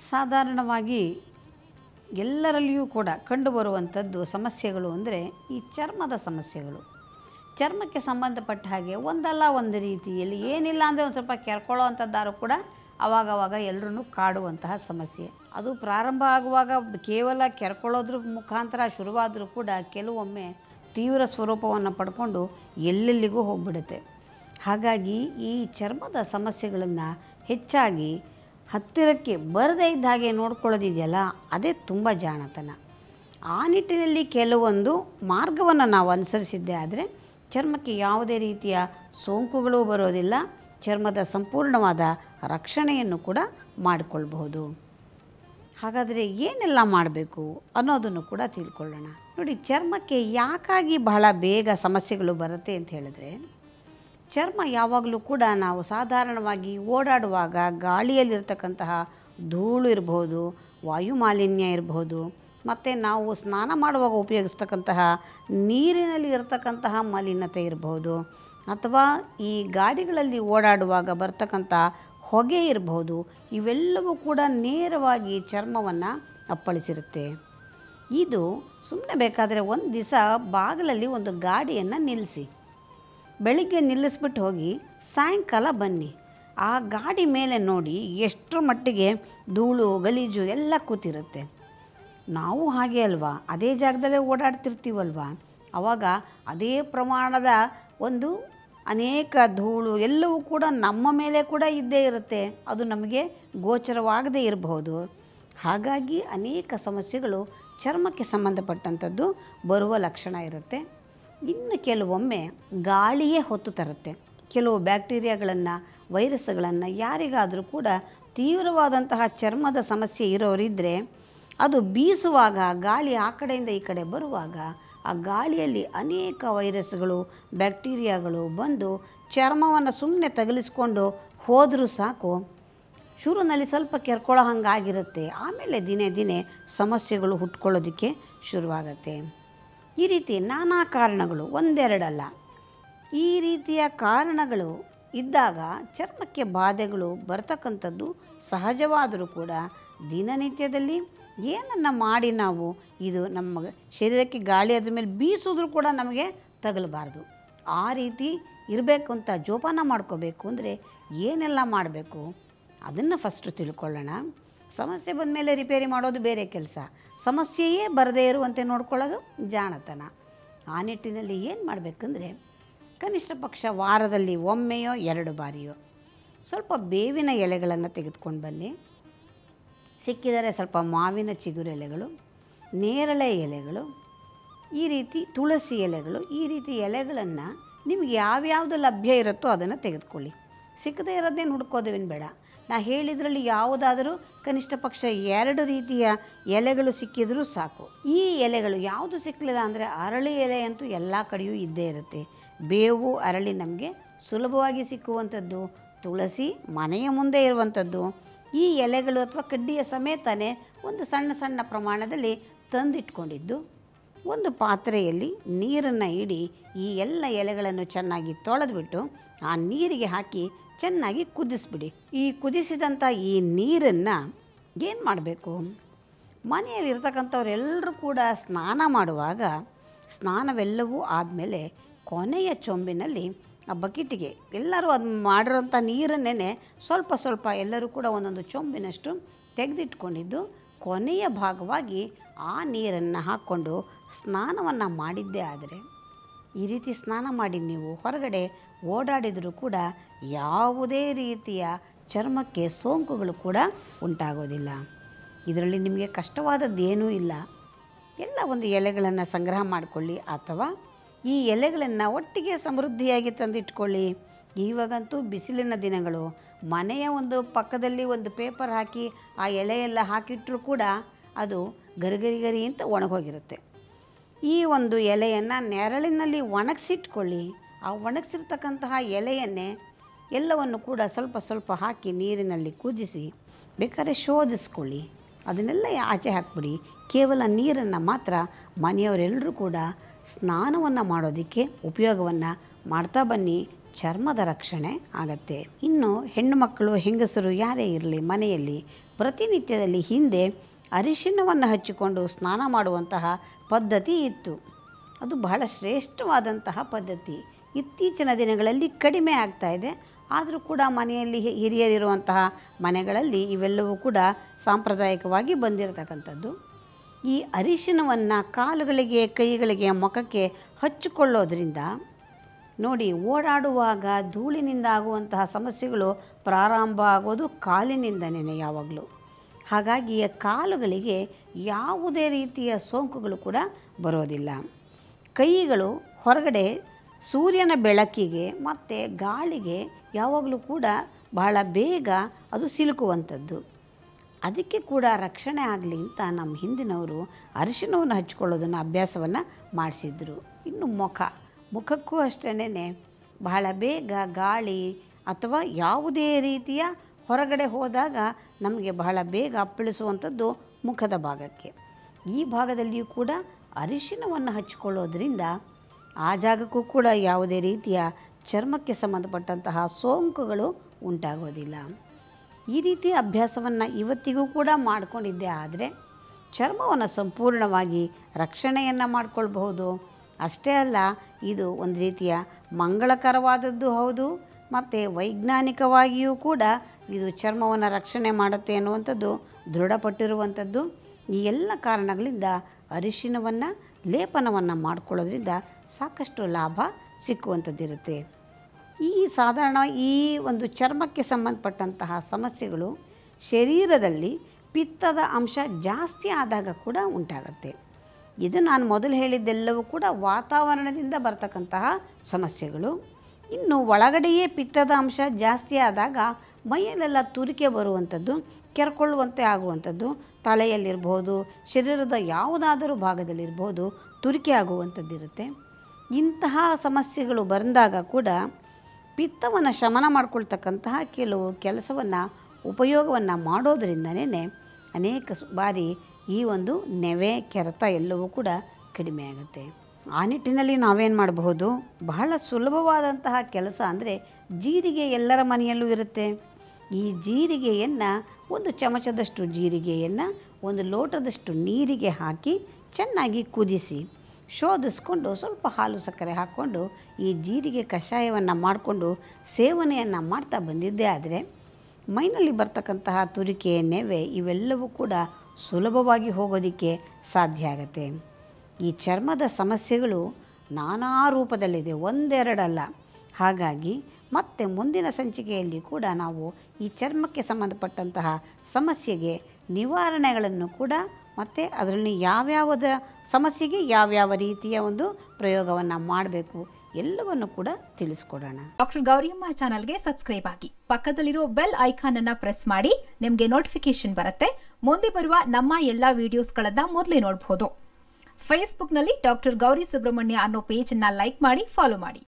ಸಾಧಾರಣವಾಗಿ ಎಲ್ಲರಲ್ಲಿಯೂ ಕೂಡ ಕಂಡುಬರುವಂಥದ್ದು ಸಮಸ್ಯೆಗಳು ಅಂದರೆ ಈ ಚರ್ಮದ ಸಮಸ್ಯೆಗಳು ಚರ್ಮಕ್ಕೆ ಸಂಬಂಧಪಟ್ಟ ಹಾಗೆ ಒಂದಲ್ಲ ಒಂದು ರೀತಿಯಲ್ಲಿ ಏನಿಲ್ಲ ಅಂದರೆ ಒಂದು ಸ್ವಲ್ಪ ಕೆರ್ಕೊಳ್ಳೋ ಅಂಥದ್ದಾರು ಕೂಡ ಅವಾಗವಾಗ ಎಲ್ಲರೂ ಕಾಡುವಂತಹ ಸಮಸ್ಯೆ ಅದು ಪ್ರಾರಂಭ ಆಗುವಾಗ ಕೇವಲ ಕೆರ್ಕೊಳ್ಳೋದ್ರ ಮುಖಾಂತರ ಶುರುವಾದರೂ ಕೂಡ ಕೆಲವೊಮ್ಮೆ ತೀವ್ರ ಸ್ವರೂಪವನ್ನು ಪಡ್ಕೊಂಡು ಎಲ್ಲೆಲ್ಲಿಗೂ ಹೋಗ್ಬಿಡುತ್ತೆ ಹಾಗಾಗಿ ಈ ಚರ್ಮದ ಸಮಸ್ಯೆಗಳನ್ನು ಹೆಚ್ಚಾಗಿ ಹತ್ತಿರಕ್ಕೆ ಬರದೇ ಇದ್ದ ಹಾಗೆ ನೋಡ್ಕೊಳ್ಳೋದಿದೆಯಲ್ಲ ಅದೇ ತುಂಬ ಜಾಣತನ ಆ ನಿಟ್ಟಿನಲ್ಲಿ ಕೆಲವೊಂದು ಮಾರ್ಗವನ್ನು ನಾವು ಅನುಸರಿಸಿದ್ದೇ ಆದರೆ ಚರ್ಮಕ್ಕೆ ಯಾವುದೇ ರೀತಿಯ ಸೋಂಕುಗಳು ಬರೋದಿಲ್ಲ ಚರ್ಮದ ಸಂಪೂರ್ಣವಾದ ರಕ್ಷಣೆಯನ್ನು ಕೂಡ ಮಾಡಿಕೊಳ್ಬಹುದು ಹಾಗಾದರೆ ಏನೆಲ್ಲ ಮಾಡಬೇಕು ಅನ್ನೋದನ್ನು ಕೂಡ ತಿಳ್ಕೊಳ್ಳೋಣ ನೋಡಿ ಚರ್ಮಕ್ಕೆ ಯಾಕಾಗಿ ಬಹಳ ಬೇಗ ಸಮಸ್ಯೆಗಳು ಬರುತ್ತೆ ಅಂತ ಹೇಳಿದ್ರೆ ಚರ್ಮ ಯಾವಾಗಲೂ ಕೂಡ ನಾವು ಸಾಧಾರಣವಾಗಿ ಓಡಾಡುವಾಗ ಗಾಳಿಯಲ್ಲಿರ್ತಕ್ಕಂತಹ ಧೂಳು ಇರ್ಬೋದು ವಾಯು ಮಾಲಿನ್ಯ ಇರಬಹುದು ಮತ್ತು ನಾವು ಸ್ನಾನ ಮಾಡುವಾಗ ಉಪಯೋಗಿಸ್ತಕ್ಕಂತಹ ನೀರಿನಲ್ಲಿ ಇರತಕ್ಕಂತಹ ಮಲಿನತೆ ಇರಬಹುದು ಅಥವಾ ಈ ಗಾಡಿಗಳಲ್ಲಿ ಓಡಾಡುವಾಗ ಬರ್ತಕ್ಕಂಥ ಹೊಗೆ ಇರಬಹುದು ಇವೆಲ್ಲವೂ ಕೂಡ ನೇರವಾಗಿ ಚರ್ಮವನ್ನು ಅಪ್ಪಳಿಸಿರುತ್ತೆ ಇದು ಸುಮ್ಮನೆ ಬೇಕಾದರೆ ಒಂದು ದಿವಸ ಬಾಗಿಲಲ್ಲಿ ಒಂದು ಗಾಡಿಯನ್ನು ನಿಲ್ಲಿಸಿ ಬೆಳಿಗ್ಗೆ ನಿಲ್ಲಿಸ್ಬಿಟ್ಟು ಹೋಗಿ ಸಾಯಂಕಾಲ ಬನ್ನಿ ಆ ಗಾಡಿ ಮೇಲೆ ನೋಡಿ ಎಷ್ಟರ ಮಟ್ಟಿಗೆ ಧೂಳು ಗಲೀಜು ಎಲ್ಲ ಕೂತಿರುತ್ತೆ ನಾವು ಹಾಗೆ ಅಲ್ವಾ ಅದೇ ಜಾಗದಲ್ಲೇ ಓಡಾಡ್ತಿರ್ತೀವಲ್ವಾ ಆವಾಗ ಅದೇ ಪ್ರಮಾಣದ ಒಂದು ಅನೇಕ ಧೂಳು ಎಲ್ಲವೂ ಕೂಡ ನಮ್ಮ ಮೇಲೆ ಕೂಡ ಇದ್ದೇ ಇರುತ್ತೆ ಅದು ನಮಗೆ ಗೋಚರವಾಗದೇ ಇರಬಹುದು ಹಾಗಾಗಿ ಅನೇಕ ಸಮಸ್ಯೆಗಳು ಚರ್ಮಕ್ಕೆ ಸಂಬಂಧಪಟ್ಟಂಥದ್ದು ಬರುವ ಲಕ್ಷಣ ಇರುತ್ತೆ ಇನ್ನು ಕೆಲವೊಮ್ಮೆ ಗಾಳಿಯೇ ಹೊತ್ತು ತರುತ್ತೆ ಕೆಲವು ಬ್ಯಾಕ್ಟೀರಿಯಾಗಳನ್ನು ವೈರಸ್ಗಳನ್ನು ಯಾರಿಗಾದರೂ ಕೂಡ ತೀವ್ರವಾದಂತಹ ಚರ್ಮದ ಸಮಸ್ಯೆ ಇರೋರಿದ್ದರೆ ಅದು ಬೀಸುವಾಗ ಗಾಳಿ ಆ ಕಡೆಯಿಂದ ಈ ಕಡೆ ಬರುವಾಗ ಆ ಗಾಳಿಯಲ್ಲಿ ಅನೇಕ ವೈರಸ್ಗಳು ಬ್ಯಾಕ್ಟೀರಿಯಾಗಳು ಬಂದು ಚರ್ಮವನ್ನು ಸುಮ್ಮನೆ ತಗಲಿಸ್ಕೊಂಡು ಹೋದರೂ ಸಾಕು ಶುರುನಲ್ಲಿ ಸ್ವಲ್ಪ ಕೆರ್ಕೊಳ್ಳೋ ಹಂಗಾಗಿರುತ್ತೆ ಆಮೇಲೆ ದಿನೇ ದಿನೇ ಸಮಸ್ಯೆಗಳು ಹುಟ್ಕೊಳ್ಳೋದಕ್ಕೆ ಶುರುವಾಗತ್ತೆ ಈ ರೀತಿ ನಾನಾ ಕಾರಣಗಳು ಒಂದೆರಡಲ್ಲ ಈ ರೀತಿಯ ಕಾರಣಗಳು ಇದ್ದಾಗ ಚರ್ಮಕ್ಕೆ ಬಾಧೆಗಳು ಬರ್ತಕ್ಕಂಥದ್ದು ಸಹಜವಾದರೂ ಕೂಡ ದಿನನಿತ್ಯದಲ್ಲಿ ಏನನ್ನು ಮಾಡಿ ನಾವು ಇದು ನಮ್ಮ ಶರೀರಕ್ಕೆ ಗಾಳಿ ಅದ್ರ ಮೇಲೆ ಬೀಸಿದ್ರೂ ಕೂಡ ನಮಗೆ ತಗಲಬಾರ್ದು ಆ ರೀತಿ ಇರಬೇಕು ಅಂತ ಜೋಪಾನ ಮಾಡ್ಕೋಬೇಕು ಅಂದರೆ ಏನೆಲ್ಲ ಮಾಡಬೇಕು ಅದನ್ನು ಫಸ್ಟು ತಿಳ್ಕೊಳ್ಳೋಣ ಸಮಸ್ಯೆ ಬಂದ ಮೇಲೆ ರಿಪೇರಿ ಮಾಡೋದು ಬೇರೆ ಕೆಲಸ ಸಮಸ್ಯೆಯೇ ಬರದೇ ಇರುವಂತೆ ನೋಡ್ಕೊಳ್ಳೋದು ಜಾಣತನ ಆ ನಿಟ್ಟಿನಲ್ಲಿ ಏನು ಮಾಡಬೇಕಂದ್ರೆ ಕನಿಷ್ಠ ಪಕ್ಷ ವಾರದಲ್ಲಿ ಒಮ್ಮೆಯೋ ಎರಡು ಬಾರಿಯೋ ಸ್ವಲ್ಪ ಬೇವಿನ ಎಲೆಗಳನ್ನು ತೆಗೆದುಕೊಂಡು ಬನ್ನಿ ಸಿಕ್ಕಿದರೆ ಸ್ವಲ್ಪ ಮಾವಿನ ಚಿಗುರು ಎಲೆಗಳು ನೇರಳೆ ಎಲೆಗಳು ಈ ರೀತಿ ತುಳಸಿ ಎಲೆಗಳು ಈ ರೀತಿ ಎಲೆಗಳನ್ನು ನಿಮಗೆ ಯಾವ್ಯಾವುದು ಲಭ್ಯ ಇರುತ್ತೋ ಅದನ್ನು ತೆಗೆದುಕೊಳ್ಳಿ ಸಿಕ್ಕದೇ ಇರೋದೇನು ಹುಡ್ಕೋದೇನು ಬೇಡ ನಾ ಹೇಳಿದ್ರಲ್ಲಿ ಯಾವುದಾದರೂ ಕನಿಷ್ಠ ಪಕ್ಷ ಎರಡು ರೀತಿಯ ಎಲೆಗಳು ಸಿಕ್ಕಿದರೂ ಸಾಕು ಈ ಎಲೆಗಳು ಯಾವುದು ಸಿಕ್ಕಲಿಲ್ಲ ಅಂದರೆ ಅರಳಿ ಎಲೆ ಅಂತೂ ಎಲ್ಲ ಕಡೆಯೂ ಇದ್ದೇ ಇರುತ್ತೆ ಬೇವು ಅರಳಿ ನಮಗೆ ಸುಲಭವಾಗಿ ಸಿಕ್ಕುವಂಥದ್ದು ತುಳಸಿ ಮನೆಯ ಮುಂದೆ ಇರುವಂಥದ್ದು ಈ ಎಲೆಗಳು ಅಥವಾ ಕಡ್ಡಿಯ ಸಮೇತನೇ ಒಂದು ಸಣ್ಣ ಸಣ್ಣ ಪ್ರಮಾಣದಲ್ಲಿ ತಂದಿಟ್ಕೊಂಡಿದ್ದು ಒಂದು ಪಾತ್ರೆಯಲ್ಲಿ ನೀರನ್ನು ಇಡಿ ಈ ಎಲ್ಲ ಎಲೆಗಳನ್ನು ಚೆನ್ನಾಗಿ ತೊಳೆದ್ಬಿಟ್ಟು ಆ ನೀರಿಗೆ ಹಾಕಿ ಚೆನ್ನಾಗಿ ಕುದಿಸ್ಬಿಡಿ ಈ ಕುದಿಸಿದಂಥ ಈ ನೀರನ್ನು ಏನು ಮಾಡಬೇಕು ಮನೆಯಲ್ಲಿ ಇರ್ತಕ್ಕಂಥವ್ರೆಲ್ಲರೂ ಕೂಡ ಸ್ನಾನ ಮಾಡುವಾಗ ಸ್ನಾನವೆಲ್ಲವೂ ಆದಮೇಲೆ ಕೊನೆಯ ಚೊಂಬಿನಲ್ಲಿ ಆ ಬಕೆಟಿಗೆ ಎಲ್ಲರೂ ಅದು ಮಾಡಿರೋಂಥ ನೀರನ್ನೇ ಸ್ವಲ್ಪ ಸ್ವಲ್ಪ ಎಲ್ಲರೂ ಕೂಡ ಒಂದೊಂದು ಚೊಂಬಿನಷ್ಟು ತೆಗೆದಿಟ್ಕೊಂಡಿದ್ದು ಕೊನೆಯ ಭಾಗವಾಗಿ ಆ ನೀರನ್ನು ಹಾಕ್ಕೊಂಡು ಸ್ನಾನವನ್ನು ಮಾಡಿದ್ದೇ ಆದರೆ ಈ ರೀತಿ ಸ್ನಾನ ಮಾಡಿ ನೀವು ಹೊರಗಡೆ ಓಡಾಡಿದರೂ ಕೂಡ ಯಾವುದೇ ರೀತಿಯ ಚರ್ಮಕ್ಕೆ ಸೋಂಕುಗಳು ಕೂಡ ಉಂಟಾಗೋದಿಲ್ಲ ಇದರಲ್ಲಿ ನಿಮಗೆ ಕಷ್ಟವಾದದ್ದು ಏನೂ ಇಲ್ಲ ಎಲ್ಲ ಒಂದು ಎಲೆಗಳನ್ನು ಸಂಗ್ರಹ ಮಾಡಿಕೊಳ್ಳಿ ಅಥವಾ ಈ ಎಲೆಗಳನ್ನು ಒಟ್ಟಿಗೆ ಸಮೃದ್ಧಿಯಾಗಿ ತಂದಿಟ್ಕೊಳ್ಳಿ ಇವಾಗಂತೂ ಬಿಸಿಲಿನ ದಿನಗಳು ಮನೆಯ ಒಂದು ಪಕ್ಕದಲ್ಲಿ ಒಂದು ಪೇಪರ್ ಹಾಕಿ ಆ ಎಲೆಯೆಲ್ಲ ಹಾಕಿಟ್ಟರೂ ಕೂಡ ಅದು ಗರಿಗರಿ ಗರಿ ಅಂತ ಒಣಗೋಗಿರುತ್ತೆ ಈ ಒಂದು ಎಲೆಯನ್ನು ನೆರಳಿನಲ್ಲಿ ಒಣಗಿಸಿಟ್ಕೊಳ್ಳಿ ಆ ಒಣಗಿಸಿರ್ತಕ್ಕಂತಹ ಎಲೆಯನ್ನೇ ಎಲ್ಲವನ್ನು ಕೂಡ ಸ್ವಲ್ಪ ಸ್ವಲ್ಪ ಹಾಕಿ ನೀರಿನಲ್ಲಿ ಕುದಿಸಿ ಬೇಕಾದ್ರೆ ಶೋಧಿಸ್ಕೊಳ್ಳಿ ಅದನ್ನೆಲ್ಲ ಆಚೆ ಹಾಕ್ಬಿಡಿ ಕೇವಲ ನೀರನ್ನು ಮಾತ್ರ ಮನೆಯವರೆಲ್ಲರೂ ಕೂಡ ಸ್ನಾನವನ್ನು ಮಾಡೋದಕ್ಕೆ ಉಪಯೋಗವನ್ನು ಮಾಡ್ತಾ ಬನ್ನಿ ಚರ್ಮದ ರಕ್ಷಣೆ ಆಗತ್ತೆ ಇನ್ನು ಹೆಣ್ಣು ಮಕ್ಕಳು ಹೆಂಗಸರು ಯಾರೇ ಇರಲಿ ಮನೆಯಲ್ಲಿ ಪ್ರತಿನಿತ್ಯದಲ್ಲಿ ಹಿಂದೆ ಅರಿಶಿಣವನ್ನು ಹಚ್ಚಿಕೊಂಡು ಸ್ನಾನ ಮಾಡುವಂತಹ ಪದ್ಧತಿ ಇತ್ತು ಅದು ಬಹಳ ಶ್ರೇಷ್ಠವಾದಂತಹ ಪದ್ಧತಿ ಇತ್ತೀಚಿನ ದಿನಗಳಲ್ಲಿ ಕಡಿಮೆ ಆಗ್ತಾ ಇದೆ ಆದರೂ ಕೂಡ ಮನೆಯಲ್ಲಿ ಹಿ- ಹಿರಿಯರಿರುವಂತಹ ಮನೆಗಳಲ್ಲಿ ಇವೆಲ್ಲವೂ ಕೂಡ ಸಾಂಪ್ರದಾಯಿಕವಾಗಿ ಬಂದಿರತಕ್ಕಂಥದ್ದು ಈ ಅರಿಶಿಣವನ್ನು ಕಾಲುಗಳಿಗೆ ಕೈಗಳಿಗೆ ಮುಖಕ್ಕೆ ಹಚ್ಚಿಕೊಳ್ಳೋದ್ರಿಂದ ನೋಡಿ ಓಡಾಡುವಾಗ ಧೂಳಿನಿಂದ ಆಗುವಂತಹ ಸಮಸ್ಯೆಗಳು ಪ್ರಾರಂಭ ಆಗೋದು ಕಾಲಿನಿಂದನೇ ಯಾವಾಗಲೂ ಹಾಗಾಗಿ ಕಾಲುಗಳಿಗೆ ಯಾವುದೇ ರೀತಿಯ ಸೋಂಕುಗಳು ಕೂಡ ಬರೋದಿಲ್ಲ ಕೈಗಳು ಹೊರಗಡೆ ಸೂರ್ಯನ ಬೆಳಕಿಗೆ ಮತ್ತು ಗಾಳಿಗೆ ಯಾವಾಗಲೂ ಕೂಡ ಬಹಳ ಬೇಗ ಅದು ಸಿಲುಕುವಂಥದ್ದು ಅದಕ್ಕೆ ಕೂಡ ರಕ್ಷಣೆ ಆಗಲಿ ಅಂತ ನಮ್ಮ ಹಿಂದಿನವರು ಅರಿಶಿಣವನ್ನು ಹಚ್ಕೊಳ್ಳೋದನ್ನು ಅಭ್ಯಾಸವನ್ನು ಮಾಡಿಸಿದ್ರು ಇನ್ನು ಮುಖ ಮುಖಕ್ಕೂ ಅಷ್ಟೇನೆ ಬಹಳ ಬೇಗ ಗಾಳಿ ಅಥವಾ ಯಾವುದೇ ರೀತಿಯ ಹೊರಗಡೆ ಹೋದಾಗ ನಮಗೆ ಬಹಳ ಬೇಗ ಅಪ್ಪಳಿಸುವಂಥದ್ದು ಮುಖದ ಭಾಗಕ್ಕೆ ಈ ಭಾಗದಲ್ಲಿಯೂ ಕೂಡ ಅರಿಶಿಣವನ್ನು ಹಚ್ಕೊಳ್ಳೋದ್ರಿಂದ ಆ ಜಾಗಕ್ಕೂ ಕೂಡ ಯಾವುದೇ ರೀತಿಯ ಚರ್ಮಕ್ಕೆ ಸಂಬಂಧಪಟ್ಟಂತಹ ಸೋಂಕುಗಳು ಉಂಟಾಗೋದಿಲ್ಲ ಈ ರೀತಿ ಅಭ್ಯಾಸವನ್ನು ಇವತ್ತಿಗೂ ಕೂಡ ಮಾಡಿಕೊಂಡಿದ್ದೆ ಆದರೆ ಚರ್ಮವನ್ನು ಸಂಪೂರ್ಣವಾಗಿ ರಕ್ಷಣೆಯನ್ನು ಮಾಡಿಕೊಳ್ಬಹುದು ಅಷ್ಟೇ ಅಲ್ಲ ಇದು ಒಂದು ರೀತಿಯ ಮಂಗಳಕರವಾದದ್ದು ಹೌದು ಮತ್ತು ವೈಜ್ಞಾನಿಕವಾಗಿಯೂ ಕೂಡ ಇದು ಚರ್ಮವನ್ನು ರಕ್ಷಣೆ ಮಾಡುತ್ತೆ ಅನ್ನುವಂಥದ್ದು ದೃಢಪಟ್ಟಿರುವಂಥದ್ದು ಈ ಎಲ್ಲ ಕಾರಣಗಳಿಂದ ಅರಿಶಿಣವನ್ನು ಲೇಪನವನ್ನು ಮಾಡಿಕೊಳ್ಳೋದ್ರಿಂದ ಸಾಕಷ್ಟು ಲಾಭ ಸಿಕ್ಕುವಂಥದ್ದಿರುತ್ತೆ ಈ ಸಾಧಾರಣ ಈ ಒಂದು ಚರ್ಮಕ್ಕೆ ಸಂಬಂಧಪಟ್ಟಂತಹ ಸಮಸ್ಯೆಗಳು ಶರೀರದಲ್ಲಿ ಪಿತ್ತದ ಅಂಶ ಜಾಸ್ತಿ ಆದಾಗ ಕೂಡ ಉಂಟಾಗುತ್ತೆ ಇದು ನಾನು ಮೊದಲು ಹೇಳಿದ್ದೆಲ್ಲವೂ ಕೂಡ ವಾತಾವರಣದಿಂದ ಬರ್ತಕ್ಕಂತಹ ಸಮಸ್ಯೆಗಳು ಇನ್ನು ಒಳಗಡೆಯೇ ಪಿತ್ತದ ಅಂಶ ಜಾಸ್ತಿ ಆದಾಗ ಮೈಯಲ್ಲೆಲ್ಲ ತುರಿಕೆ ಬರುವಂಥದ್ದು ಕೆರ್ಕೊಳ್ಳುವಂತೆ ಆಗುವಂಥದ್ದು ತಲೆಯಲ್ಲಿರ್ಬೋದು ಶರೀರದ ಯಾವುದಾದರೂ ಭಾಗದಲ್ಲಿರ್ಬೋದು ತುರಿಕೆ ಆಗುವಂಥದ್ದಿರುತ್ತೆ ಇಂತಹ ಸಮಸ್ಯೆಗಳು ಬಂದಾಗ ಕೂಡ ಪಿತ್ತವನ್ನು ಶಮನ ಮಾಡ್ಕೊಳ್ತಕ್ಕಂತಹ ಕೆಲವು ಕೆಲಸವನ್ನು ಉಪಯೋಗವನ್ನು ಮಾಡೋದರಿಂದನೇ ಅನೇಕ ಸ್- ಬಾರಿ ಈ ಒಂದು ನೆವೆ ಕೆರೆತ ಎಲ್ಲವೂ ಕೂಡ ಕಡಿಮೆ ಆಗುತ್ತೆ ಆ ನಿಟ್ಟಿನಲ್ಲಿ ನಾವೇನು ಮಾಡಬಹುದು ಬಹಳ ಸುಲಭವಾದಂತಹ ಕೆಲಸ ಅಂದರೆ ಜೀರಿಗೆ ಎಲ್ಲರ ಮನೆಯಲ್ಲೂ ಇರುತ್ತೆ ಈ ಜೀರಿಗೆಯನ್ನು ಒಂದು ಚಮಚದಷ್ಟು ಜೀರಿಗೆಯನ್ನು ಒಂದು ಲೋಟದಷ್ಟು ನೀರಿಗೆ ಹಾಕಿ ಚೆನ್ನಾಗಿ ಕುದಿಸಿ ಶೋಧಿಸ್ಕೊಂಡು ಸ್ವಲ್ಪ ಹಾಲು ಸಕ್ಕರೆ ಹಾಕ್ಕೊಂಡು ಈ ಜೀರಿಗೆ ಕಷಾಯವನ್ನು ಮಾಡಿಕೊಂಡು ಸೇವನೆಯನ್ನು ಮಾಡ್ತಾ ಬಂದಿದ್ದೇ ಆದರೆ ಮೈನಲ್ಲಿ ಬರ್ತಕ್ಕಂತಹ ತುರಿಕೆ ನೆವೆ ಇವೆಲ್ಲವೂ ಕೂಡ ಸುಲಭವಾಗಿ ಹೋಗೋದಕ್ಕೆ ಸಾಧ್ಯ ಆಗುತ್ತೆ ಈ ಚರ್ಮದ ಸಮಸ್ಯೆಗಳು ನಾನಾ ರೂಪದಲ್ಲಿದೆ ಒಂದೆರಡಲ್ಲ ಹಾಗಾಗಿ ಮತ್ತೆ ಮುಂದಿನ ಸಂಚಿಕೆಯಲ್ಲಿ ಕೂಡ ನಾವು ಈ ಚರ್ಮಕ್ಕೆ ಸಂಬಂಧಪಟ್ಟಂತಹ ಸಮಸ್ಯೆಗೆ ನಿವಾರಣೆಗಳನ್ನು ಕೂಡ ಮತ್ತು ಅದರಲ್ಲಿ ಯಾವ್ಯಾವದ ಸಮಸ್ಯೆಗೆ ಯಾವ್ಯಾವ ರೀತಿಯ ಒಂದು ಪ್ರಯೋಗವನ್ನು ಮಾಡಬೇಕು ಎಲ್ಲವನ್ನು ಕೂಡ ತಿಳಿಸ್ಕೊಡೋಣ ಡಾಕ್ಟರ್ ಗೌರಿಯಮ್ಮ ಚಾನಲ್ಗೆ ಸಬ್ಸ್ಕ್ರೈಬ್ ಆಗಿ ಪಕ್ಕದಲ್ಲಿರೋ ಬೆಲ್ ಐಕಾನ್ ಅನ್ನ ಪ್ರೆಸ್ ಮಾಡಿ ನಿಮಗೆ ನೋಟಿಫಿಕೇಶನ್ ಬರುತ್ತೆ ಮುಂದೆ ಬರುವ ನಮ್ಮ ಎಲ್ಲಾ ವಿಡಿಯೋಸ್ಗಳನ್ನ ಮೊದಲೇ ನೋಡಬಹುದು ಫೇಸ್ಬುಕ್ನಲ್ಲಿ ಡಾಕ್ಟರ್ ಗೌರಿ ಸುಬ್ರಹ್ಮಣ್ಯ ಅನ್ನೋ ಪೇಜ್ ಅನ್ನ ಲೈಕ್ ಮಾಡಿ ಫಾಲೋ ಮಾಡಿ